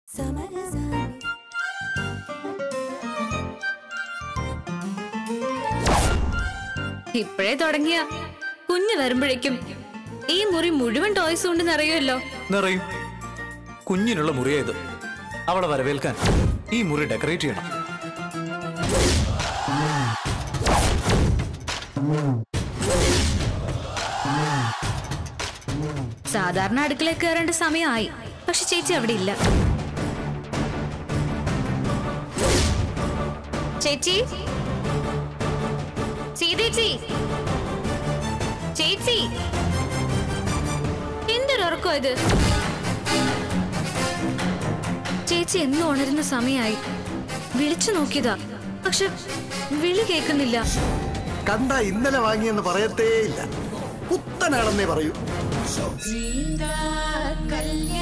ഇപ്പോഴേ തുടങ്ങിയ കുഞ്ഞ് വരുമ്പോഴേക്കും ഈ മുറി മുഴുവൻ ടോയ്സ് കൊണ്ട് നിറയുമല്ലോ നിറയും കുഞ്ഞിനുള്ള മുറിയായത് അവളെ വരവേൽക്കാൻ ഈ മുറി ഡെക്കറേറ്റ് ചെയ്യണം സാധാരണ അടുക്കളയിൽ കയറേണ്ട സമയമായി പക്ഷെ ചേച്ചി അവിടെ ഇല്ല ചേച്ചി സീതേച്ചി ചേച്ചി എന്തൊരു ഉറക്കോ ഇത് ചേച്ചി എന്നും ഉണരുന്ന സമയമായി വിളിച്ചു നോക്കിയതാ പക്ഷെ വിളി കേൾക്കുന്നില്ല കണ്ട ഇന്നലെ വാങ്ങിയെന്ന് പറയത്തേ ഇല്ല പുത്തനാണെന്നേ പറയൂ കല്യാണ